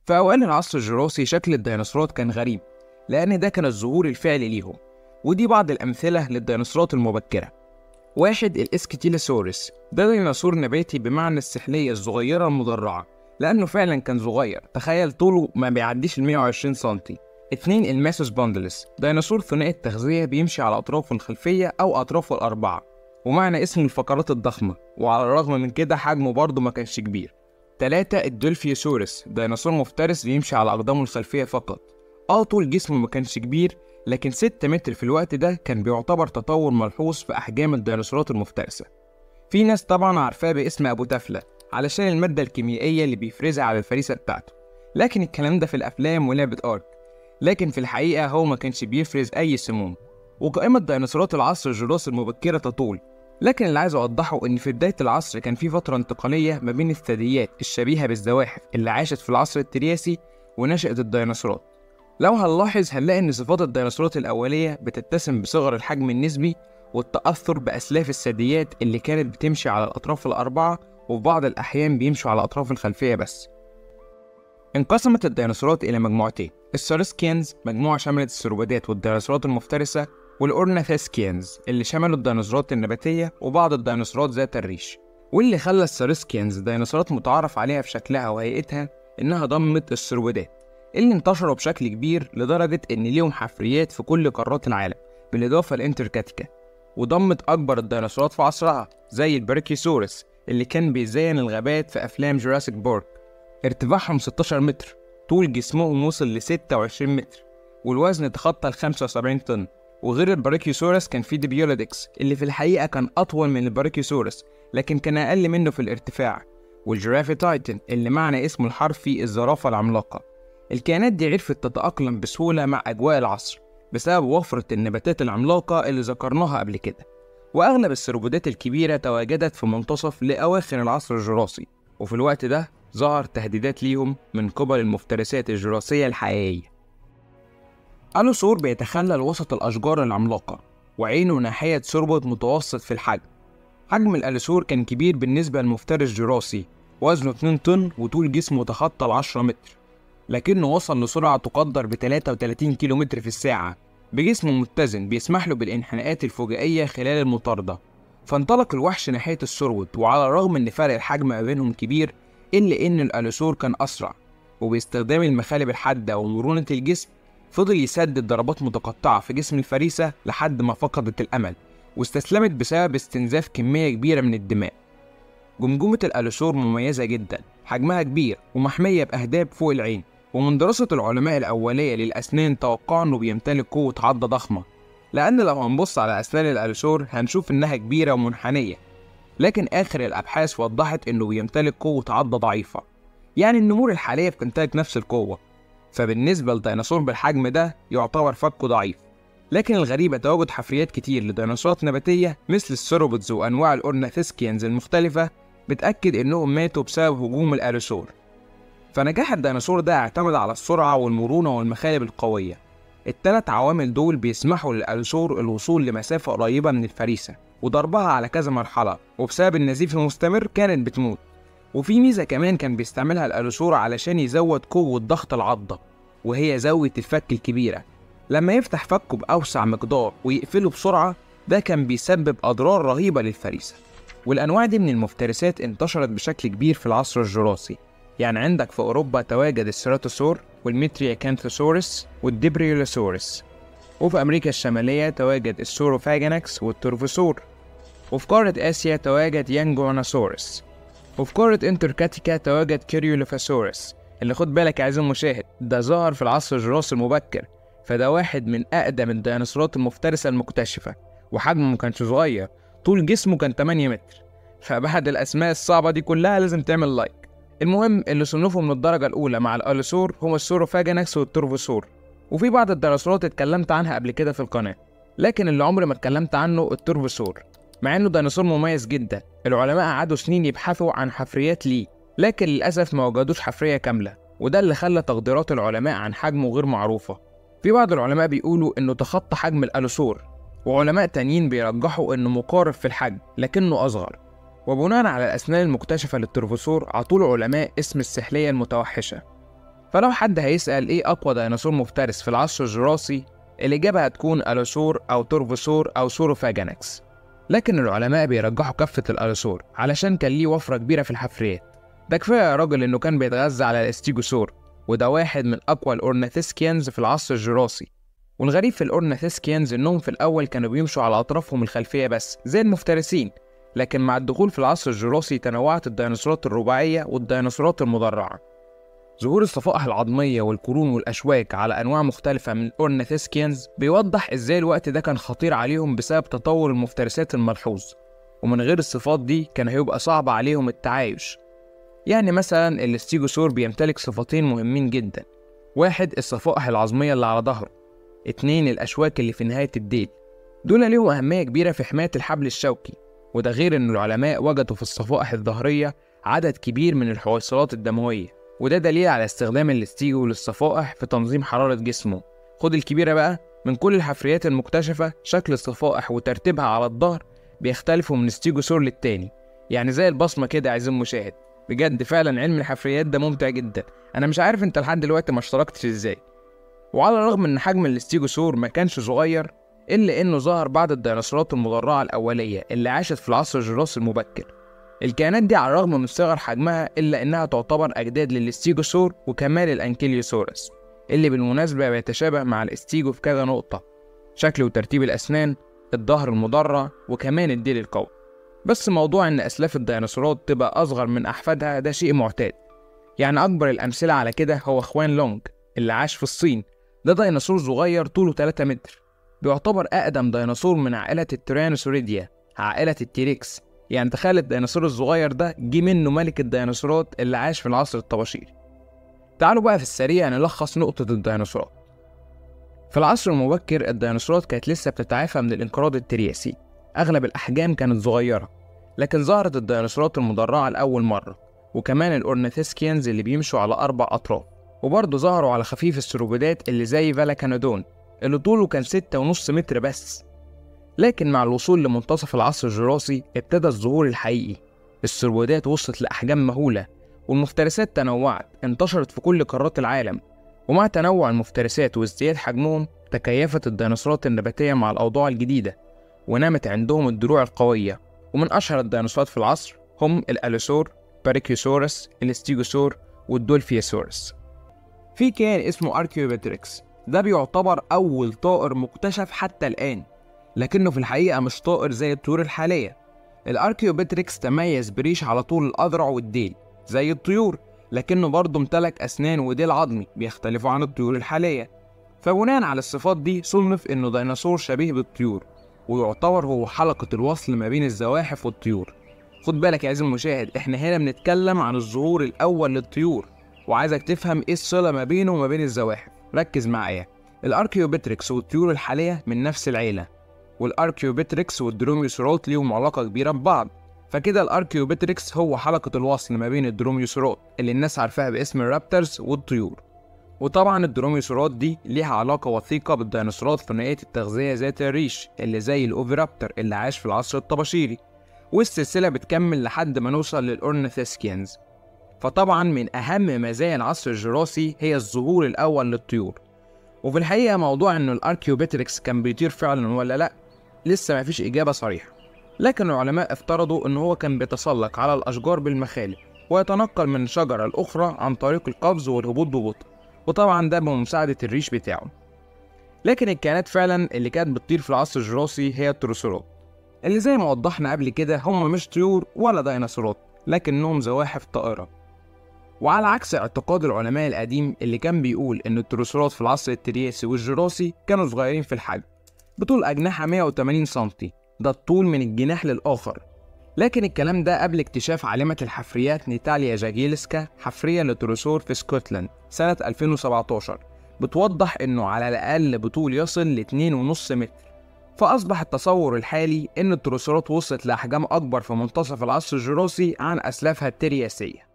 في أوائل العصر الجراسي شكل الديناصورات كان غريب لأن ده كان الظهور الفعلي ليهم ودي بعض الأمثلة للديناصورات المبكرة واحد الإسكتيلوسورس ده ديناصور نباتي بمعنى السحلية الصغيرة المدرعة لأنه فعلا كان صغير تخيل طوله ما بيعديش ال 120 سنتي اتنين الماسوس باندلس ديناصور ثنائي التغذية بيمشي على أطرافه الخلفية أو أطرافه الأربعة ومعنى اسمه الفقرات الضخمة وعلى الرغم من كده حجمه برضه ما كانش كبير تلاتة الدولفيوسورس ديناصور مفترس بيمشي على أقدامه الخلفية فقط اه طول جسمه ما كانش كبير لكن 6 متر في الوقت ده كان بيعتبر تطور ملحوظ في أحجام الديناصورات المفترسة في ناس طبعا عارفاه باسم أبو تفلة علشان المادة الكيميائية اللي بيفرزها على الفريسة بتاعته لكن الكلام ده في الأفلام ولعبة آرك لكن في الحقيقة هو ما كانش بيفرز أي سموم وقائمة ديناصورات العصر الجراسي المبكرة تطول لكن اللي عايز أوضحه إن في بداية العصر كان في فترة انتقالية ما بين الثدييات الشبيهة بالزواحف اللي عاشت في العصر الترياسي ونشأة الديناصورات لو هنلاحظ هنلاقي إن صفات الديناصورات الأولية بتتسم بصغر الحجم النسبي والتأثر بأسلاف الثدييات اللي كانت بتمشي على الأطراف الأربعة وفي بعض الأحيان بيمشوا على الأطراف الخلفية بس انقسمت الديناصورات إلى مجموعتين السارسكيانز مجموعة شملت السربدات والديناصورات المفترسة والأورناثيسكيانز اللي شملوا الديناصورات النباتية وبعض الديناصورات ذات الريش واللي خلى السارسكيانز ديناصورات متعارف عليها في شكلها وهيئتها إنها ضمت السربدات اللي انتشروا بشكل كبير لدرجة إن ليهم حفريات في كل قارات العالم بالإضافة لإنتركاتيكا وضمت أكبر الديناصورات في عصرها زي البركيسورس اللي كان بيزين الغابات في أفلام جوراسيك بارك ارتفاعهم 16 متر طول جسمهم وصل ل 26 متر والوزن تخطى ال 75 طن وغير الباريكيوسورس كان في ديبيولودكس اللي في الحقيقة كان أطول من الباريكيوسورس لكن كان أقل منه في الارتفاع والجرافي تايتن اللي معنى اسمه الحرفي الزرافة العملاقة الكائنات دي عرفت تتأقلم بسهولة مع أجواء العصر بسبب وفرة النباتات العملاقة اللي ذكرناها قبل كده وأغلب السربودات الكبيرة تواجدت في منتصف لأواخر العصر الجراسي وفي الوقت ده ظهر تهديدات ليهم من قبل المفترسات الجراسية الحقيقية ألوسور بيتخلل وسط الأشجار العملاقة وعينه ناحية سربط متوسط في الحجم حجم الألوسور كان كبير بالنسبة لمفترس جراسي وزنه 2 طن وطول جسمه تخطى ال 10 متر لكنه وصل لسرعة تقدر ب 33 كيلومتر في الساعة بجسم متزن بيسمح له بالانحناءات الفجائية خلال المطاردة فانطلق الوحش ناحية السروت وعلى الرغم ان فرق الحجم ما بينهم كبير إلا إن الألوسور كان أسرع وباستخدام المخالب الحادة ومرونة الجسم فضل يسدد ضربات متقطعة في جسم الفريسة لحد ما فقدت الأمل واستسلمت بسبب استنزاف كمية كبيرة من الدماء جمجمة الألوسور مميزة جدا حجمها كبير ومحمية بأهداب فوق العين ومن دراسة العلماء الأولية للأسنان توقعوا إنه بيمتلك قوة عضة ضخمة لأن لو هنبص على أسنان الألوسور هنشوف إنها كبيرة ومنحنية لكن آخر الأبحاث وضحت إنه بيمتلك قوة عضة ضعيفة يعني النمور الحالية بتمتلك نفس القوة فبالنسبة لديناصور بالحجم ده يعتبر فكه ضعيف لكن الغريبة تواجد حفريات كتير لديناصورات نباتية مثل السيروبودز وأنواع الأورناثيسكيانز المختلفة بتأكد إنهم ماتوا بسبب هجوم الألوسور فنجاح الديناصور ده اعتمد على السرعة والمرونة والمخالب القوية التلات عوامل دول بيسمحوا للألوسور الوصول لمسافة قريبة من الفريسة وضربها على كذا مرحلة وبسبب النزيف المستمر كانت بتموت وفي ميزة كمان كان بيستعملها الألوسور علشان يزود قوة ضغط العضة وهي زاوية الفك الكبيرة لما يفتح فكه بأوسع مقدار ويقفله بسرعة ده كان بيسبب أضرار رهيبة للفريسة والأنواع دي من المفترسات انتشرت بشكل كبير في العصر الجراسي يعني عندك في أوروبا تواجد السيراتوسور والميترياكانثوسورس والديبريولوسورس وفي أمريكا الشمالية تواجد السوروفاجانكس والتورفوسور وفي قارة آسيا تواجد يانجوناسورس وفي قارة انتركاتيكا تواجد كيريولوفاسورس اللي خد بالك يا عزيزي المشاهد ده ظهر في العصر الجراسي المبكر فده واحد من أقدم الديناصورات المفترسة المكتشفة وحجمه مكانش صغير طول جسمه كان 8 متر فبعد الأسماء الصعبة دي كلها لازم تعمل لايك المهم اللي صنفوا من الدرجة الأولى مع الألوسور هو السوروفاجانكس والتورفوسور وفي بعض الديناصورات اتكلمت عنها قبل كده في القناة لكن اللي عمري ما اتكلمت عنه التورفوسور مع انه ديناصور مميز جدا العلماء قعدوا سنين يبحثوا عن حفريات ليه لكن للأسف ما وجدوش حفرية كاملة وده اللي خلى تقديرات العلماء عن حجمه غير معروفة في بعض العلماء بيقولوا انه تخطى حجم الألوسور وعلماء تانيين بيرجحوا انه مقارب في الحجم لكنه أصغر وبناء على الأسنان المكتشفة للترفوسور عطوا العلماء اسم السحلية المتوحشة فلو حد هيسأل إيه أقوى ديناصور مفترس في العصر الجراسي الإجابة هتكون ألوسور أو تورفوسور أو سوروفاجانكس لكن العلماء بيرجحوا كفة الألوسور علشان كان ليه وفرة كبيرة في الحفريات ده كفاية يا راجل إنه كان بيتغذى على الاستيجوسور وده واحد من أقوى الأورنيثسكيانز في العصر الجراسي والغريب في الأورنيثسكيانز إنهم في الأول كانوا بيمشوا على أطرافهم الخلفية بس زي المفترسين لكن مع الدخول في العصر الجراسي تنوعت الديناصورات الرباعية والديناصورات المدرعة ظهور الصفائح العظمية والقرون والأشواك على أنواع مختلفة من الأورنيثسكيانز بيوضح إزاي الوقت ده كان خطير عليهم بسبب تطور المفترسات الملحوظ ومن غير الصفات دي كان هيبقى صعب عليهم التعايش يعني مثلا الاستيجوسور بيمتلك صفتين مهمين جدا واحد الصفائح العظمية اللي على ظهره اتنين الأشواك اللي في نهاية الديل دول ليهم أهمية كبيرة في حماية الحبل الشوكي وده غير إن العلماء وجدوا في الصفائح الظهرية عدد كبير من الحويصلات الدموية وده دليل على استخدام الاستيجو للصفائح في تنظيم حرارة جسمه خد الكبيرة بقى من كل الحفريات المكتشفة شكل الصفائح وترتيبها على الظهر بيختلفوا من استيجوسور للتاني يعني زي البصمة كده عايزين المشاهد بجد فعلا علم الحفريات ده ممتع جدا انا مش عارف انت لحد دلوقتي ما اشتركتش ازاي وعلى الرغم ان حجم الاستيجوسور ما كانش صغير الا انه ظهر بعض الديناصورات المدرعة الاولية اللي عاشت في العصر الجراسي المبكر الكائنات دي على الرغم من صغر حجمها إلا إنها تعتبر أجداد للاستيجوسور وكمان الأنكيليوسورس اللي بالمناسبة بيتشابه مع الاستيجو في كذا نقطة شكل وترتيب الأسنان الظهر المدرع وكمان الديل القوي بس موضوع إن أسلاف الديناصورات تبقى أصغر من أحفادها ده شيء معتاد يعني أكبر الأمثلة على كده هو خوان لونج اللي عاش في الصين ده ديناصور صغير طوله 3 متر بيعتبر أقدم ديناصور من عائلة التيرانوسوريديا عائلة التيريكس يعني تخيل الديناصور الصغير ده جه منه ملك الديناصورات اللي عاش في العصر الطباشيري تعالوا بقى في السريع نلخص نقطة الديناصورات في العصر المبكر الديناصورات كانت لسه بتتعافى من الانقراض الترياسي أغلب الأحجام كانت صغيرة لكن ظهرت الديناصورات المدرعة لأول مرة وكمان الأورنيثسكيانز اللي بيمشوا على أربع أطراف وبرضه ظهروا على خفيف السروبودات اللي زي فالاكانودون اللي طوله كان ستة ونص متر بس لكن مع الوصول لمنتصف العصر الجراسي ابتدى الظهور الحقيقي السرودات وصلت لأحجام مهولة والمفترسات تنوعت انتشرت في كل قارات العالم ومع تنوع المفترسات وازدياد حجمهم تكيفت الديناصورات النباتية مع الأوضاع الجديدة ونمت عندهم الدروع القوية ومن أشهر الديناصورات في العصر هم الألوسور باريكيوسورس الاستيجوسور والدولفياسورس في كائن اسمه أركيوبتريكس ده بيعتبر أول طائر مكتشف حتى الآن لكنه في الحقيقة مش طائر زي الطيور الحالية الأركيوبتريكس تميز بريش على طول الأذرع والديل زي الطيور لكنه برضه امتلك أسنان وديل عظمي بيختلفوا عن الطيور الحالية فبناء على الصفات دي صنف إنه ديناصور شبيه بالطيور ويعتبر هو حلقة الوصل ما بين الزواحف والطيور خد بالك يا عزيزي المشاهد احنا هنا بنتكلم عن الظهور الأول للطيور وعايزك تفهم ايه الصلة ما بينه وما بين الزواحف ركز معايا الأركيوبتريكس والطيور الحالية من نفس العيلة والاركيوبتريكس والدروميوسورات ليهم علاقة كبيرة ببعض فكده الاركيوبتريكس هو حلقة الوصل ما بين الدروميوسورات اللي الناس عارفاها باسم الرابترز والطيور وطبعا الدروميوسورات دي ليها علاقة وثيقة بالديناصورات ثنائية التغذية ذات الريش اللي زي الأوفيرابتر اللي عاش في العصر الطباشيري والسلسلة بتكمل لحد ما نوصل للأورنيثسكيانز فطبعا من أهم مزايا العصر الجراسي هي الظهور الأول للطيور وفي الحقيقة موضوع إنه الأركيوبتريكس كان بيطير فعلا ولا لأ لسه مفيش إجابة صريحة لكن العلماء افترضوا إن هو كان بيتسلق على الأشجار بالمخالب ويتنقل من شجرة لأخرى عن طريق القفز والهبوط ببطء وطبعا ده بمساعدة الريش بتاعه لكن الكائنات فعلا اللي كانت بتطير في العصر الجراسي هي التروسورات اللي زي ما وضحنا قبل كده هم مش طيور ولا ديناصورات لكنهم زواحف طائرة وعلى عكس اعتقاد العلماء القديم اللي كان بيقول إن التروسورات في العصر الترياسي والجراسي كانوا صغيرين في الحجم بطول أجنحة 180 سنتي ده الطول من الجناح للآخر لكن الكلام ده قبل اكتشاف عالمة الحفريات نيتاليا جاجيلسكا حفرية لتروسور في اسكتلند سنة 2017 بتوضح إنه على الأقل بطول يصل ل 2.5 متر فأصبح التصور الحالي إن التروسورات وصلت لأحجام أكبر في منتصف العصر الجراسي عن أسلافها الترياسية